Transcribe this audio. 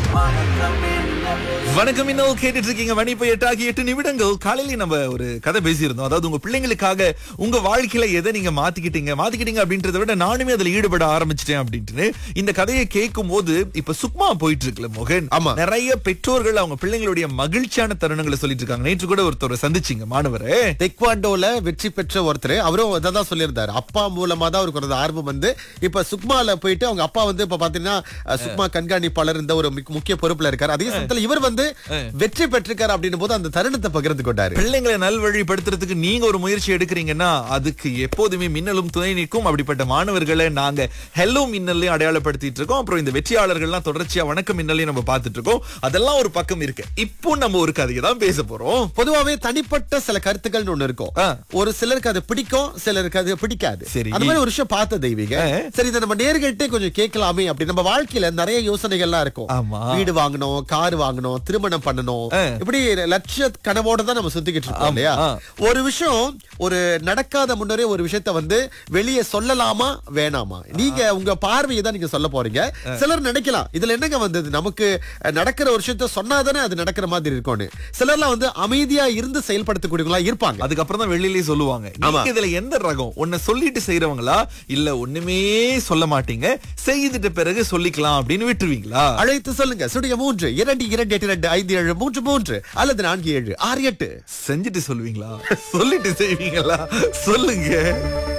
வணக்கம் இன்னும் கேட்டுட்டு இருக்கீங்க மணி இப்போ எட்டாகி எட்டு நிமிடங்கள் காலையில நம்ம ஒரு கதை பேசியிருந்தோம் அதாவது உங்க பிள்ளைங்களுக்காக உங்க வாழ்க்கையில எதை நீங்க மாத்திக்கிட்டீங்க மாத்திக்கிட்டீங்க அப்படின்றத விட நானுமே அதுல ஈடுபட ஆரம்பிச்சிட்டேன் அப்படின்ட்டு இந்த கதையை கேட்கும் போது இப்ப சுக்மா போயிட்டு இருக்குல்ல மோகன் ஆமா. நிறைய பெற்றோர்கள் அவங்க பிள்ளைங்களுடைய மகிழ்ச்சியான தருணங்களை சொல்லிட்டு இருக்காங்க நேற்று கூட ஒருத்தர் சந்திச்சிங்க மாணவரே டெக்வாண்டோல வெற்றி பெற்ற ஒருத்தர் அவரும் இதான் சொல்லியிருந்தாரு அப்பா மூலமா தான் அவருக்கு ஒரு ஆர்வம் வந்து இப்ப சுக்மால போயிட்டு அவங்க அப்பா வந்து இப்ப பாத்தீங்கன்னா அஹ், சுக்மா கண்காணிப்பாளர் இந்த ஒரு மிக முக்கிய பொறுப்புல இருக்காரு அதே சமயத்துல இவர் வந்து வெற்றி பெற்றிருக்காரு அப்படின்னும் போது அந்த தருணத்தை பகிர்ந்து கொண்டாரு பிள்ளைங்களை நல்வழிப்படுத்துறதுக்கு நீங்க ஒரு முயற்சி எடுக்கிறீங்கன்னா அதுக்கு எப்போதுமே மின்னலும் துணை நிற்கும் அப்படிப்பட்ட மாணவர்களை நாங்க ஹெல்லோ மின்னலையும் அடையாளப்படுத்திட்டு இருக்கோம் அப்புறம் இந்த வெற்றியாளர்கள்லாம் தொடர்ச்சியா வணக்கம் மின்னலையும் நம்ம பார்த்துட்டு இருக்கோம் அதெல்லாம் ஒரு பக்கம் இருக்கு இப்போ நம்ம ஒரு கதையை தான் பேச போறோம் பொதுவாவே தனிப்பட்ட சில கருத்துக்கள்னு ஒண்ணு இருக்கும் ஆ. ஒரு சிலருக்கு அது பிடிக்கும் சிலருக்கு அது பிடிக்காது சரி. அந்த மாதிரி ஒரு விஷயம் பார்த்த தெய்வீங்க ஆ. சரி இதை நம்ம நேர்கிட்டே கொஞ்சம் கேட்கலாமே அப்படி நம்ம வாழ்க்கையில நிறைய யோசனைகள்லாம் இருக்கும் ஆமா. வீடு வாங்கணும் கார் வாங்கணும் திருமணம் பண்ணணும் ஆ. இப்படி லட்சிய கனவோட தான் நம்ம சுத்திக்கிட்டு இருக்கோம் ஆமா. இல்லையா ஆ. ஒரு விஷயம் ஒரு நடக்காத முன்னரே ஒரு விஷயத்த வந்து வெளியே சொல்லலாமா வேணாமா நீங்க உங்க பார்வையை தான் நீங்க சொல்ல போறீங்க சிலர் நினைக்கலாம் இதுல என்னங்க வந்தது நமக்கு அஹ், நடக்கிற ஒரு விஷயத்த சொன்னாதானே அது நடக்கிற மாதிரி இருக்கும்னு சிலர்லாம் வந்து அமைதியா இருந்து செயல்படுத்தக்கூடியவங்களா இருப்பாங்க அதுக்கப்புறம் தான் வெளியிலேயே சொல்லுவாங்க ஆமா. நீங்க இதுல எந்த ரகம் ஒன்ன சொல்லிட்டு செய்யறவங்களா இல்ல ஒண்ணுமே சொல்ல மாட்டீங்க செய்துட்ட பிறகு சொல்லிக்கலாம் அப்படின்னு விட்டுருவீங்களா அழைத்து சொல்லுங்க சுடிய மூன்று இரண்டு இரண்டு எட்டு ரெண்டு ஐந்து ஏழு மூன்று மூன்று அல்லது நான்கு ஏழு ஆறு எட்டு செஞ்சுட்டு சொல்லுவீங்களா சொல்லிட்டு செய்வீங்களா சொல்லுங்க